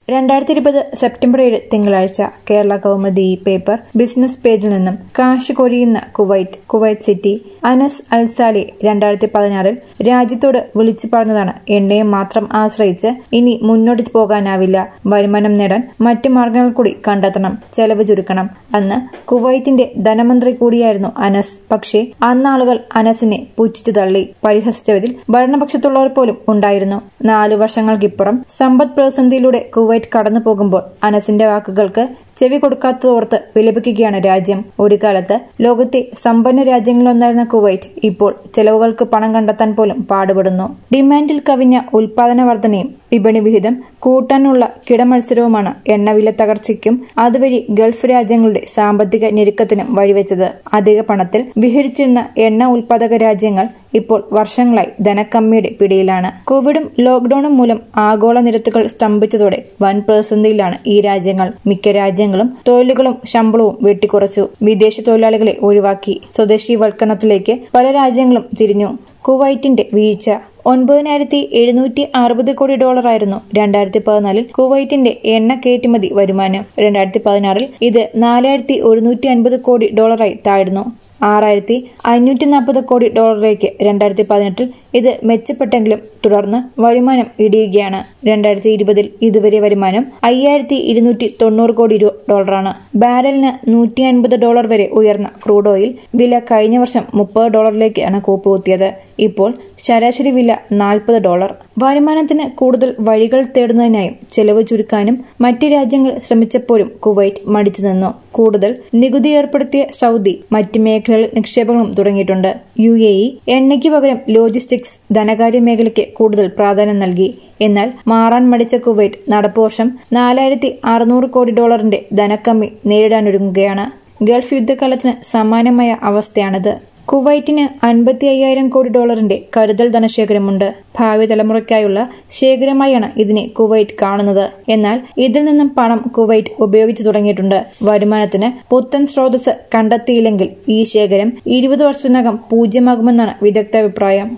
രണ്ടായിരത്തി ഇരുപത് സെപ്റ്റംബർ ഏഴ് തിങ്കളാഴ്ച കേരള കൗമുദി ഈ പേപ്പർ ബിസിനസ് പേജിൽ നിന്നും കാശ് കൊരിയുന്ന Kuwait Kuwait city Anas Alsali രണ്ടായിരത്തി പതിനാറിൽ രാജ്യത്തോട് വിളിച്ചു പറഞ്ഞതാണ് എണ്ണയെ മാത്രം ആശ്രയിച്ച് ഇനി മുന്നോട്ട് പോകാനാവില്ല വരുമാനം നേടാൻ മറ്റു മാർഗങ്ങൾ കൂടി കണ്ടെത്തണം ചെലവ് ചുരുക്കണം അന്ന് കുവൈറ്റിന്റെ ധനമന്ത്രി കൂടിയായിരുന്നു അനസ് പക്ഷേ അന്നാളുകൾ അനസിനെ പുച്ഛിച്ചു തള്ളി പരിഹസിച്ചവരിൽ ഭരണപക്ഷത്തുള്ളവർ പോലും ഉണ്ടായിരുന്നു നാലു വർഷങ്ങൾക്കിപ്പുറം സമ്പദ് പ്രതിസന്ധിയിലൂടെ കുവൈറ്റ് കടന്നു പോകുമ്പോൾ അനസിന്റെ വാക്കുകൾക്ക് ചെവി കൊടുക്കാത്തതോർത്ത് വിലപിക്കുകയാണ് രാജ്യം ഒരു കാലത്ത് ലോകത്തെ സമ്പന്ന രാജ്യങ്ങളിലൊന്നായിരുന്ന കുവൈറ്റ് ഇപ്പോൾ ചെലവുകൾക്ക് പണം കണ്ടെത്താൻ പോലും പാടുപെടുന്നു ഡിമാൻഡിൽ കവിഞ്ഞ ഉൽപാദന വർധനയും വിപണി വിഹിതം കൂട്ടാനുള്ള കിടമത്സരവുമാണ് എണ്ണവില തകർച്ചയ്ക്കും അതുവഴി ഗൾഫ് രാജ്യങ്ങളുടെ സാമ്പത്തിക ഞെരുക്കത്തിനും വഴിവെച്ചത് അധിക പണത്തിൽ വിഹരിച്ചിരുന്ന എണ്ണ ഉൽപാദക രാജ്യങ്ങൾ ഇപ്പോൾ വർഷങ്ങളായി ധനക്കമ്മിയുടെ പിടിയിലാണ് കോവിഡും ലോക്ഡൌണും മൂലം ആഗോള നിരത്തുകൾ സ്തംഭിച്ചതോടെ വൻ പ്രതിസന്ധിയിലാണ് ഈ രാജ്യങ്ങൾ മിക്ക രാജ്യങ്ങളും തൊഴിലുകളും ശമ്പളവും വെട്ടിക്കുറച്ചു വിദേശ തൊഴിലാളികളെ ഒഴിവാക്കി സ്വദേശീവൽക്കരണത്തിലേക്ക് പല രാജ്യങ്ങളും തിരിഞ്ഞു കുവൈറ്റിന്റെ വീഴ്ച ഒൻപതിനായിരത്തി എഴുന്നൂറ്റി അറുപത് കോടി ഡോളറായിരുന്നു രണ്ടായിരത്തി പതിനാലിൽ കുവൈറ്റിന്റെ എണ്ണ കയറ്റുമതി വരുമാനം രണ്ടായിരത്തി പതിനാറിൽ ഇത് നാലായിരത്തി ഒരുന്നൂറ്റി അൻപത് കോടി ഡോളറായി താഴ്ന്നു ആറായിരത്തി അഞ്ഞൂറ്റി നാൽപ്പത് കോടി ഡോളറിലേക്ക് രണ്ടായിരത്തി പതിനെട്ടിൽ ഇത് മെച്ചപ്പെട്ടെങ്കിലും തുടർന്ന് വരുമാനം ഇടിയുകയാണ് രണ്ടായിരത്തി ഇരുപതിൽ ഇതുവരെ വരുമാനം അയ്യായിരത്തി ഇരുന്നൂറ്റി തൊണ്ണൂറ് കോടി ഡോളറാണ് ബാരലിന് നൂറ്റി അൻപത് ഡോളർ വരെ ഉയർന്ന ക്രൂഡ് ഓയിൽ വില കഴിഞ്ഞ വർഷം മുപ്പത് ഡോളറിലേക്കാണ് കൂപ്പുകുത്തിയത് ഇപ്പോൾ ശരാശരി വില നാൽപ്പത് ഡോളർ വരുമാനത്തിന് കൂടുതൽ വഴികൾ തേടുന്നതിനായും ചെലവ് ചുരുക്കാനും മറ്റ് രാജ്യങ്ങൾ ശ്രമിച്ചപ്പോഴും കുവൈറ്റ് മടിച്ചു നിന്നു കൂടുതൽ നികുതി ഏർപ്പെടുത്തിയ സൗദി മറ്റ് മേഖലകളിൽ നിക്ഷേപങ്ങളും തുടങ്ങിയിട്ടുണ്ട് യു എ ഇ എണ്ണയ്ക്ക് പകരം ലോജിസ്റ്റിക്സ് ധനകാര്യ മേഖലയ്ക്ക് കൂടുതൽ പ്രാധാന്യം നൽകി എന്നാൽ മാറാൻ മടിച്ച കുവൈറ്റ് നടപ്പുവർഷം നാലായിരത്തി അറുന്നൂറ് കോടി ഡോളറിന്റെ ധനക്കമ്മി നേരിടാനൊരുങ്ങുകയാണ് ഗൾഫ് യുദ്ധകാലത്തിന് സമാനമായ അവസ്ഥയാണിത് കുവൈറ്റിന് അൻപത്തി അയ്യായിരം കോടി ഡോളറിന്റെ കരുതൽ ധനശേഖരമുണ്ട് ഭാവി തലമുറയ്ക്കായുള്ള ശേഖരമായാണ് ഇതിനെ കുവൈറ്റ് കാണുന്നത് എന്നാൽ ഇതിൽ നിന്നും പണം കുവൈറ്റ് ഉപയോഗിച്ചു തുടങ്ങിയിട്ടുണ്ട് വരുമാനത്തിന് പുത്തൻ സ്രോതസ് കണ്ടെത്തിയില്ലെങ്കിൽ ഈ ശേഖരം ഇരുപത് വർഷത്തിനകം പൂജ്യമാകുമെന്നാണ് വിദഗ്ധ അഭിപ്രായം